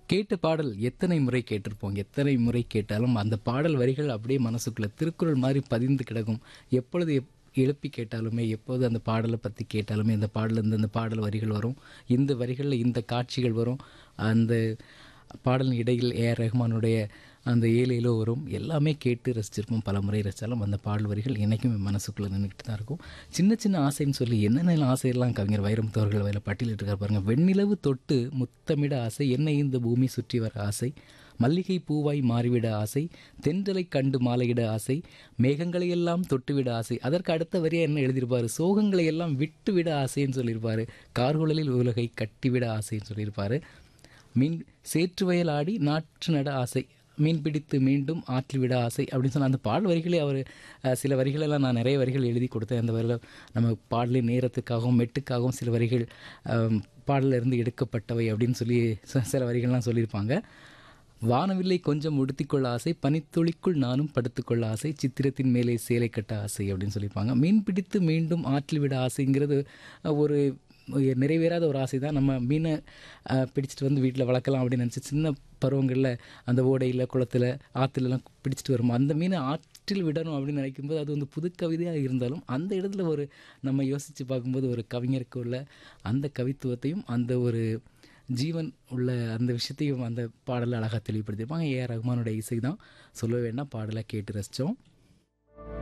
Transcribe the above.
கேட்ட பாடல் எத்தனை முறை கேட்டிருப்போம் எத்தனை முறை கேட்டாலும் அந்த பாடல் வரிகள் அப்படியே மனசுக்குள்ள திருக்குறள் மாதிரி பதிந்து கிடக்கும் எப்பொழுது எப் எழுப்பி கேட்டாலுமே எப்போது அந்த பாடலை பற்றி கேட்டாலுமே இந்த பாடல் இந்த இந்த பாடல் வரிகள் வரும் இந்த வரிகளில் இந்த காட்சிகள் வரும் அந்த பாடலின் இடையில் ஏஆர் ரஹ்மானுடைய அந்த ஏழேலோ வரும் எல்லாமே கேட்டு ரசிச்சிருப்போம் பல முறை ரசித்தாலும் அந்த பாடல் வரிகள் என்றைக்கும் என் மனசுக்குள்ளே நின்றுக்கிட்டு தான் இருக்கும் சின்ன சின்ன ஆசைன்னு சொல்லி என்னென்ன ஆசையெல்லாம் கவிஞர் வைரமுத்து அவர்கள் வயலில் பட்டியலிட்டிருக்கார் பாருங்க வெண்ணிலவு தொட்டு முத்தமிட ஆசை என்னை இந்த பூமி சுற்றி வர ஆசை மல்லிகை பூவாய் மாறிவிட ஆசை தென்றலை கண்டு மாலையிட ஆசை மேகங்களை எல்லாம் தொட்டுவிட ஆசை அதற்கு அடுத்த வரியா என்ன எழுதியிருப்பாரு சோகங்களை எல்லாம் விட்டுவிட ஆசைன்னு சொல்லியிருப்பாரு கார்குழலில் உலகை கட்டிவிட ஆசைன்னு சொல்லியிருப்பாரு மீன் சேற்று வயல் ஆடி நாற்று நட ஆசை மீன் பிடித்து மீண்டும் ஆற்றில் விட ஆசை அப்படின்னு சொன்ன அந்த பாடல் வரிகளே அவர் சில வரிகளெல்லாம் நான் நிறைய வரிகள் எழுதி கொடுத்தேன் அந்த வரியில் நம்ம பாடலின் நேரத்துக்காகவும் மெட்டுக்காகவும் சில வரிகள் அம், பாடல்ல இருந்து எடுக்கப்பட்டவை அப்படின்னு சொல்லி ச- சில வரிகள்லாம் சொல்லியிருப்பாங்க வானவில்லை கொஞ்சம் உடுத்திக்கொள்ள ஆசை பனித்துளிக்குள் நானும் படுத்துக்கொள்ள ஆசை சித்திரத்தின் மேலே சேலை கட்ட ஆசை அப்படின்னு சொல்லியிருப்பாங்க மீன் பிடித்து மீண்டும் ஆற்றில் விட ஆசைங்கிறது அஹ், ஒரு நிறைவேறாத ஒரு ஆசை தான் நம்ம மீனை அஹ், பிடிச்சிட்டு வந்து வீட்டில் வளர்க்கலாம் அப்படின்னு நினச்சி சின்ன பருவங்களில் அந்த ஓடையில் குளத்தில் ஆற்றுலலாம் பிடிச்சிட்டு வருமா அந்த மீனை ஆற்றில் விடணும் அப்படின்னு நினைக்கும்போது அது வந்து புது கவிதையாக இருந்தாலும் அந்த இடத்துல ஒரு நம்ம யோசித்து பார்க்கும்போது ஒரு கவிஞருக்கு உள்ள அந்த கவித்துவத்தையும் அந்த ஒரு ஜீவன் உள்ள அந்த விஷயத்தையும் அந்த பாடலில் அழகாக தெளிவுபடுத்தியிருப்பாங்க ஏஆர் ரஹ்மானோட இசை தான் சொல்ல வேண்டாம் பாடலை கேட்டு ரசித்தோம்